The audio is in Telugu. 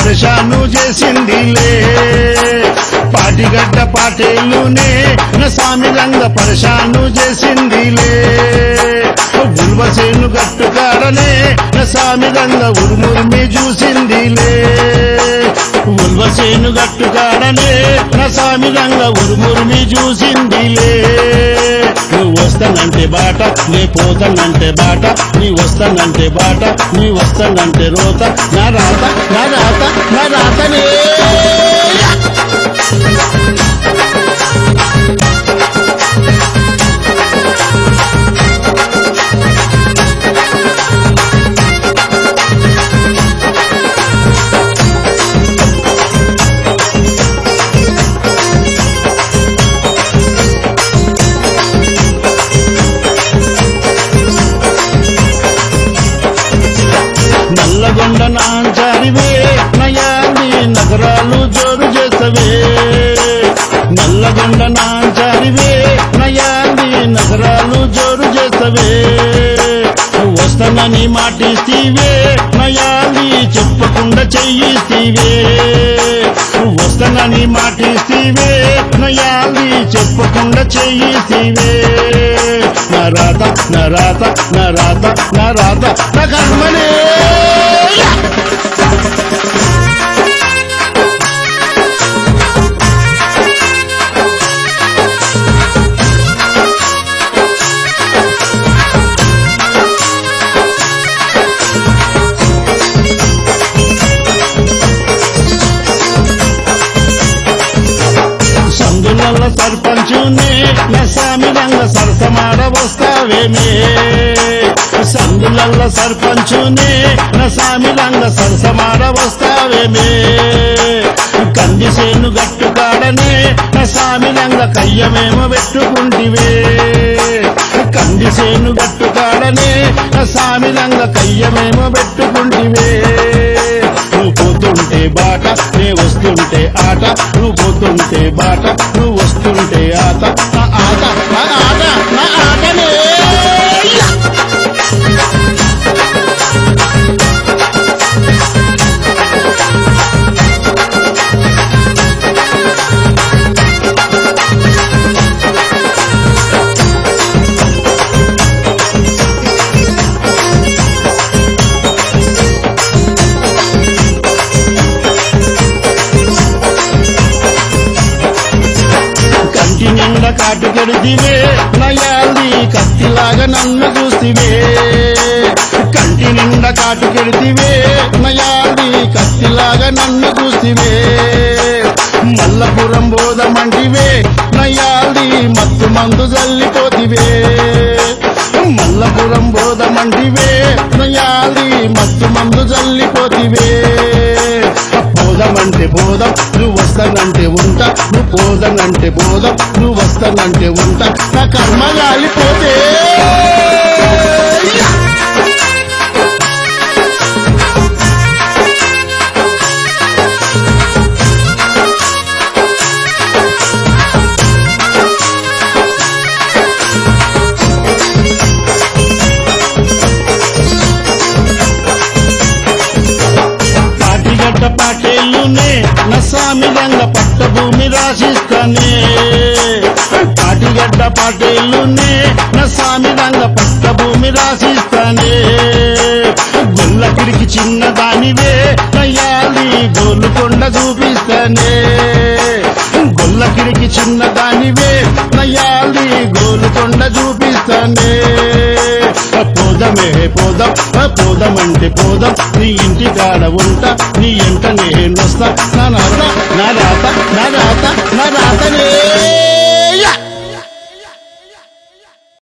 పరిశాను చేసిందిలే పాటిగడ్డ పాటేలునే నా స్వామి రంగ పరిశాను చేసిందిలే ఉల్వసేను గట్టుకాడనే నా స్వామి రంగ ఉరుమురిమి చూసిందిలే ఉల్వసేను గట్టుకాడనే నా స్వామి రంగ ఉరుమురిమి చూసిందిలే నువ్వు వస్తానంటే బాట నీ పోతానంటే బాట నీ వస్తానంటే బాట నీ వస్తానంటే రోత నా రాత నా రాత నా రాతనే నల్లగొండ నాంచారివే నయాది నగరాలు జోరు చేసవే నల్లగొండ నాంచారివే నయాది నగరాలు జోరు చేసవే వస్తానని మాటిస్తీవే నయాది చెప్పకుండా చెయ్యిస్తీవే వస్తానని మాటిస్తీవే నయాది చెప్పకుండా చెయ్యిస్తీవే నా రాత నా రాత నా రాత నా రాత నా కర్మనే సందుల సర్పంచునే నా స్వామి రంగ సరసమాడ వస్తావేమే సందుల సర్పంచునే నా స్వామి రంగ సరసమాడ వస్తావేమే కందిసేను గట్టుకాడనే నా స్వామి రంగ కయ్యమేమో పెట్టుకుంటివే కందిసేను గట్టుకాడనే నా స్వామి రంగ కయ్యమేమో పెట్టుకుంటివే నువ్వు పోతుంటే బాట నే వస్తుంటే ఆట నువ్వు పోతుంటే బాట నువ్వు వస్తుంటే ఆట నా ఆట నా ఆట నా ఆటనే కంటి నిండా కాటు కడిదివే నయాలి కత్తిలాగా నన్ను చూసివే కంటి నిండా కాటు కడిదివే నయాలి కత్తిలాగా నన్ను చూసివే మల్లపురం బోధమంటివే నయాలి మత్తు మందు జల్లిపోతివే మల్లపురం బోధమంటివే నయాలి మత్తు మందు జల్లిపోతివే పోదామంటే పోదాం నువ్వు వస్తానంటే ఉంటా నువ్వు పోదానంటే పోదాం నువ్వు వస్తానంటే ఉంటా నా కర్మ గాలిపోతే పాటిగడ్డ పాటేళ్ళునే నా స్వామి రంగ పట్ట భూమి రాసిస్తానే పాటిగడ్డ పాటేళ్ళునే నా స్వామి రంగ పట్ట భూమి రాసిస్తానే గొల్లకిడికి చిన్న దానివే నయ్యాలి గోలుకొండ చూపిస్తానే గొల్లకిడికి చిన్న దానివే నయ్యాలి గోలుకొండ చూపిస్తానే పోదమే పోదాం పోదామంటే పోదాం నీ ఇంటి కాడ ఉంటా నీ ఎంట నేను వస్తా నా రాత నా రాత నా రాత నా రాతనే